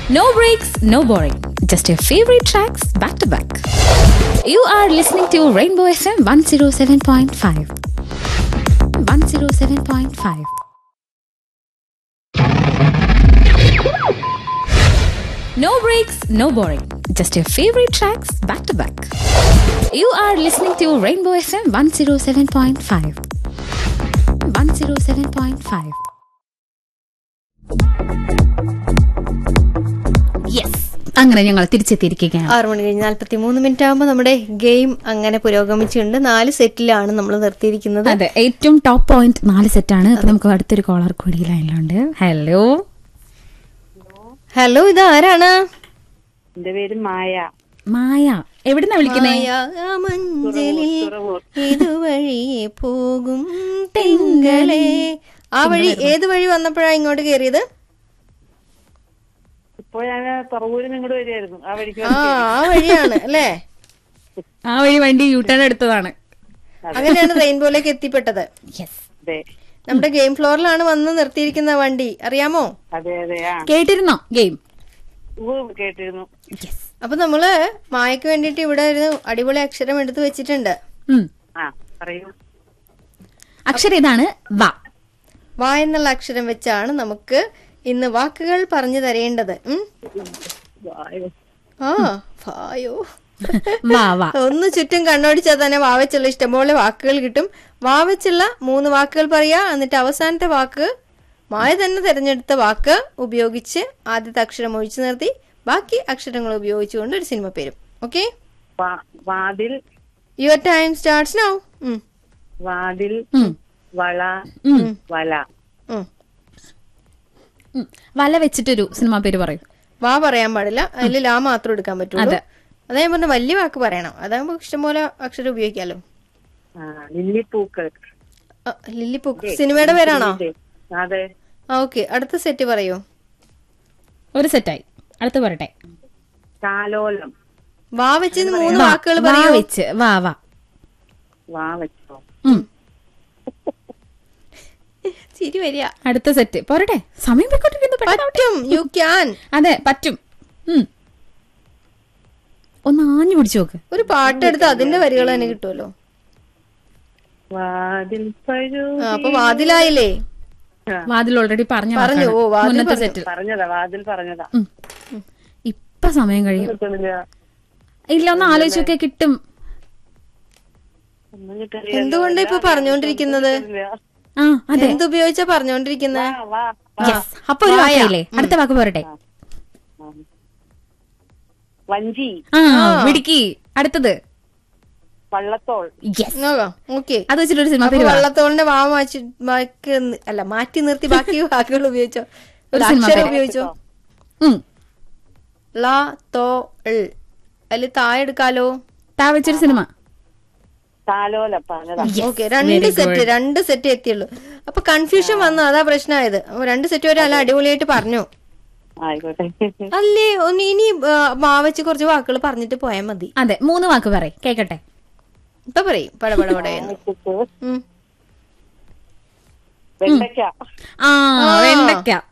No breaks, no boring. Just your favorite tracks back to back. You are listening to Rainbow FM 107.5. 107.5. No breaks, no boring. Just your favorite tracks back to back. You are listening to Rainbow FM 107.5. 107.5. Yes അങ്ങനെ ഞങ്ങൾ തിരിച്ചെത്തിയിരിക്കുകയാണ് ആറ് മണി കഴിഞ്ഞ് നാല്പത്തി മൂന്ന് minute ആകുമ്പോൾ നമ്മുടെ game അങ്ങനെ പുരോഗമിച്ചിട്ടുണ്ട് നാല് സെറ്റിലാണ് നമ്മൾ നിർത്തിയിരിക്കുന്നത് അതെ ഏറ്റവും ടോപ്പ് പോയിന്റ് നാല് സെറ്റാണ് അപ്പൊ നമുക്ക് അടുത്തൊരു കോളർ കൂടി ലൈനിലുണ്ട് ഹലോ ഹലോ ഇത് ആരാണ് എന്റെ പേര് മായ മായ എവിടുന്നാ വിളിക്കുന്നേ മഞ്ചലിൽ ഇതുവഴിയെ പോകും തിങ്കളെ ആ വഴി ഏത് വഴി വന്നപ്പോഴാ ഇങ്ങോട്ട് കയറിയത് ഇപ്പൊ ഞാൻ പറവൂരിൽ ഇങ്ങോട്ട് വരികയായിരുന്നു ആ വഴിക്ക് ആ ആ വഴിയാണ് അല്ലേ ആ വഴി വണ്ടി യൂട്ടേൺ എടുത്തതാണ് അങ്ങനെയാണ് റെയിൻബോയിലേക്ക് എത്തിപ്പെട്ടത് യെസ് അതെ നമ്മുടെ ഗെയിം ഫ്ലോറിലാണ് വന്ന് നിർത്തിയിരിക്കുന്ന വണ്ടി അറിയാമോ അതെ അതെ ആ കേട്ടിരുന്നോ ഗെയിം ഉവ്വ് കേട്ടിരുന്നു യെസ് അപ്പൊ നമ്മള് മായക്ക് വേണ്ടിട്ട് ഇവിടെ ഒരു അടിപൊളി അക്ഷരം എടുത്തു വെച്ചിട്ടുണ്ട് ആ പറയൂ അക്ഷരം ഇതാണ് വ വാ എന്നുള്ള അക്ഷരം വെച്ചാണ് നമുക്ക് ഇന്ന് വാക്കുകൾ പറഞ്ഞു തരേണ്ടത് ഉം? വായോ. ആ വായോ വാ വാ ഒന്ന് ചുറ്റും കണ്ണോടിച്ചാൽ തന്നെ വാവച്ചുള്ള ഇഷ്ടംപോലെ വാക്കുകൾ കിട്ടും വാവച്ചുള്ള മൂന്ന് വാക്കുകൾ പറയാ എന്നിട്ട് അവസാനത്തെ വാക്ക് മായ തന്നെ തിരഞ്ഞെടുത്ത വാക്ക് ഉപയോഗിച്ച് ആദ്യത്തെ അക്ഷരം ഒഴിച്ചു നിർത്തി ബാക്കി അക്ഷരങ്ങൾ ഉപയോഗിച്ചുകൊണ്ട് ഒരു സിനിമ പേരും ഓക്കെ വാ- വാതിൽ യുവർ ടൈം സ്റ്റാർട്ട്സ് നൗ വാതിൽ ഉം. വള വല ഉം. വല വെച്ചിട്ടൊരു സിനിമ പേര് പറയും വാ പറയാൻ പാടില്ല അതിൽ ലാ മാത്രം എടുക്കാൻ പറ്റുള്ളൂ അതെ. അതാ ഞാൻ പറഞ്ഞ വലിയ വാക്ക് പറയണം അതാകുമ്പോ ഇഷ്ടംപോലെ അക്ഷരം ഉപയോഗിക്കാലോ ആ, ലില്ലിപ്പൂക്കൾ ആ, ലില്ലിപ്പൂക്ക് സിനിമയുടെ പേരാണോ ഇല്ലേ? അതെ ആ ഓക്കെ അടുത്ത സെറ്റ് പറയൂ ഒരു സെറ്റായി അടുത്ത് പറയട്ടെ കാലോലം വാ വെച്ച് മൂന്ന് വാ, വാക്കുകൾ വാ പറയൂ വെച്ച് വാ വാ വാ വെച്ചോ ഉം. ചിരി വരിക അടുത്ത സെറ്റ് പോരട്ടെ സമയം പോയിക്കൊണ്ടിരിക്കുന്നു പെട്ടെന്ന് ആവട്ടെ. പറ്റും യു ക്യാൻ അതെ പറ്റും ഉം. ഒന്ന് ആഞ്ഞു പിടിച്ചു നോക്ക് ഒരു പാട്ടെടുത്ത് അതിന്റെ വരികൾ തന്നെ കിട്ടുമല്ലോ വാതിൽ പഴു ആ, അപ്പൊ വാതിലായില്ലേ വാതിൽ ഓൾറെഡി പറഞ്ഞ പറഞ്ഞു, വാക്കാണ്. ഓ, വാതിൽ മുന്നത്തെ പറഞ്ഞു. സെറ്റിൽ പറഞ്ഞതാ വാതിൽ പറഞ്ഞതാ ഉം. ഇപ്പൊ സമയം കഴിയും കിട്ടണില്ല ഇല്ല ഒന്ന് ആലോചിച്ചൊക്കെ കിട്ടും ഒന്നും കിട്ടണില്ല എന്തുകൊണ്ടാ ഇപ്പൊ പറഞ്ഞുകൊണ്ടിരിക്കുന്നത് ആ അതെ എന്തുപയോഗിച്ചാ പറഞ്ഞുകൊണ്ടിരിക്കുന്നത് വാ യെസ് അപ്പൊ ഒരു വാക്കായില്ലേ അടുത്ത വാക്ക് പോരട്ടെ വഞ്ചി ആ മിടുക്കി അടുത്തത് വള്ളത്തോൾ യെസ് ഓക്കെ അത് വെച്ചിട്ടൊരു സിനിമ അപ്പൊ പേര് പറ. വള്ളത്തോളിന്റെ വാ മാറ്റി വാക്ക് നി- അല്ല മാറ്റി നിർത്തി ബാക്കി വാക്കുകൾ ഉപയോഗിച്ചോ ഒരു ഒരു സിനിമ അക്ഷരം പേര്. ഉപയോഗിച്ചോ ഉം. ല തോ ൾ അതിൽ താഴെ എടുക്കാലോ താ വെച്ചൊരു സിനിമ താലോലം പറഞ്ഞതാ ഓക്കെ രണ്ട് സെറ്റ് രണ്ട് സെറ്റ് എത്തിയുള്ളൂ അപ്പൊ കൺഫ്യൂഷൻ വന്നു അതാ പ്രശ്നമായത് അപ്പൊ രണ്ട് സെറ്റ് വരെ നല്ല അടിപൊളിയായിട്ട് പറഞ്ഞു ആയിക്കോട്ടെ അല്ലേ ഒന്ന് ഇനി ആ, മാവച്ച് കുറച്ച് വാക്കുകൾ പറഞ്ഞിട്ട് പോയാൽ മതി അതെ മൂന്ന് വാക്ക് പറയും കേക്കട്ടെ ഇപ്പൊ പറയും പട പട പടയെന്ന് ഉം. വെണ്ടയ്ക്ക ആ വെണ്ടയ്ക്ക